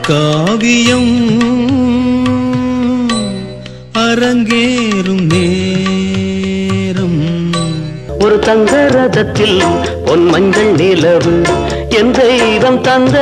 காவியம் அரங்கேறும் நேரம் ஒரு தங்க ரதத்தில் பொன் மஞ்சள் நிலவு என் தெய்வம் தந்த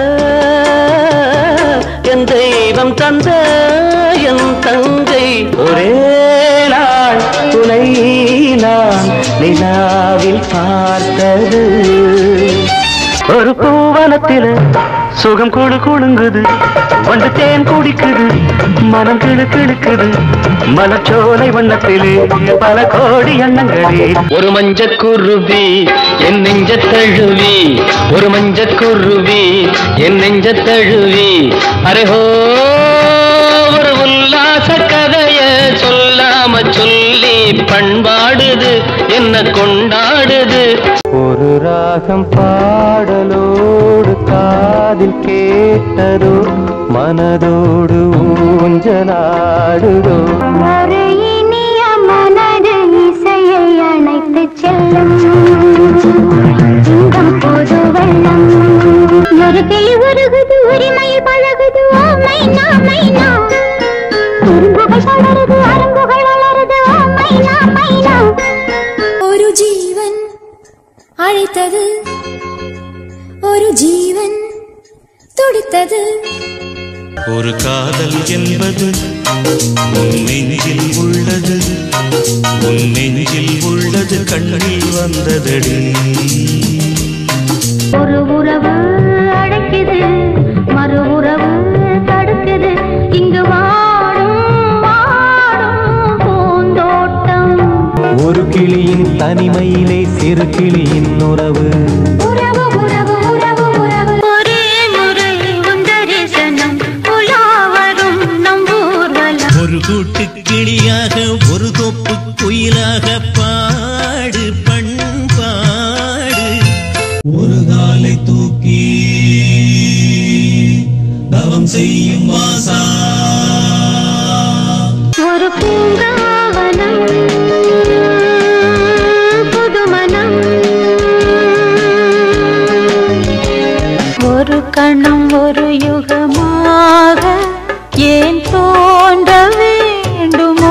என் தெய்வம் தந்த என் தங்கை ஒரே நாள் துணை நான் நிலாவில் பார்த்தது ஒரு பூவனத்தில சுகம் குழு குழுங்குது வந்து தேன் குடிக்குது மனம் கிழு கிழக்குது மலச்சோலை வண்ணத்திலே பல கோடி எண்ணங்களே ஒரு மஞ்சக் குருவி என் நெஞ்சத் தழுவி ஒரு மஞ்சக் குருவி என் நெஞ்சத் தழுவி அரேஹோ ஒரு உல்லாச கதைய சொல்லாம சொல்லி பண்பாடுது என்ன கொண்டாடுது ஒரு ராகம் பாடலோடு காதில் கேட்டதோ மனதோடு ஊஞ்சலாடுதோ ஒரு இனிய மனது இசையை அணைத்து செல்லும் இன்பம் போது வெள்ளம் ஒரு கிளி உருகுது உரிமையில் பழகுது ஓ மைனா மைனா குறும்புகள் தொடருது அரும்புகள் வளருது ஓ மைனா மைனா ഒരു ജീവൻ അழைത്തത് ഒരു ജീവൻ തുടിത്തത് ஒரு காதல் என்பது உன் நெஞ்சில் உள்ளது உன் நெஞ்சில் உள்ளது கண்ணில் வந்ததடி ஒரு உறவு அழைக்குது மறு உறவு தடுக்குது இங்கு வாடும் வாடும் பூந்தோட்டம் ஒரு கிளியின் தனிமையிலே சிறு கிளியின் உறவு உறவு உறவு உறவு உறவு ஒரே முறை உன் தரிசனம் உலாவரும் நம் ஊர்வலம் ஒரு கூட்டு கிளியாக ஒரு தொப்பு குயிலாக பாடு பண்பாடு ஒரு காலை தூக்கி தவம் செய்யும் வாசா ஒரு பூங்காவனம் புதுமனம் ஒரு கணம் ஒரு யுகமாக ஏன் தோன்ற வேண்டுமோ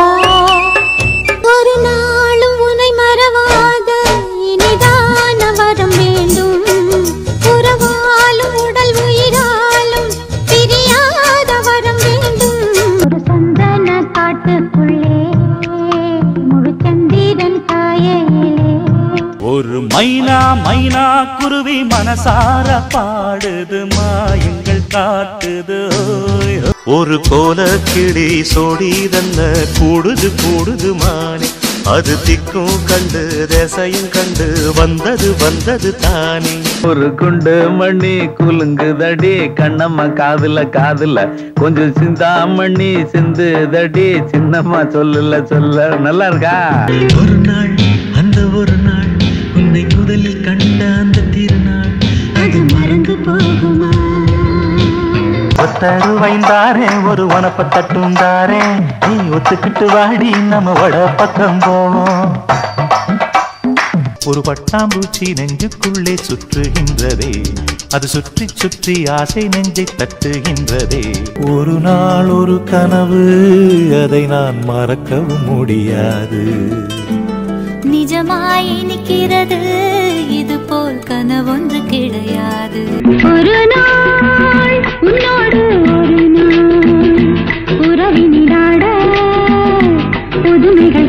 ஒரு நாளும் உனை மறவாத இனிதான வரம் வேண்டும் உறவாலும் உடல் உயிராலும் பிரியாத வரம் வேண்டும் ஒரு சந்தன காட்டுக்குள்ளே முழு சந்திரன் காயையிலே ஒரு மைனா மைனா குருவி மனசார பாடுது மாயங்கள் காட்டுது ஓய். ஒரு கோல கிளி சோடி தன்ன கூடுது கூடுது மானே அது திக்கும் கண்டு தேசையும் கண்டு வந்தது வந்தது தானே ஒரு குண்டு மணி குலுங்குதடி கண்ணம்மா காதுல காதுல கொஞ்சம் சிந்தாமணி சிந்துதடி சின்னம்மா சொல்லல சொல்ல நல்லா இருக்கா ஒரு நாள் அந்த ஒரு நாள் உன்னை முதலில் கண்ட அந்த திருநாள் அது மறந்து போகுமா ஒத்தரு வைந்தாரே ஒரு உனப்ப தட்டும் தாரே நீ ஒத்துக்கிட்டு வாடி நம்ம வட பக்கம் போவோம் ஒரு பட்டாம்பூச்சி நெஞ்சுக்குள்ளே சுற்றுகின்றதே அது சுற்றி சுற்றி ஆசை நெஞ்சை தட்டுகின்றதே ஒரு நாள் ஒரு கனவு அதை நான் மறக்கவும் முடியாது நிஜமாய் நிற்கிறது இது போல் கனவொன்று கிடையாது ஒரு நாள் உன்னோடு ஒரு நாள் உறவினிடாட புதுமைகள்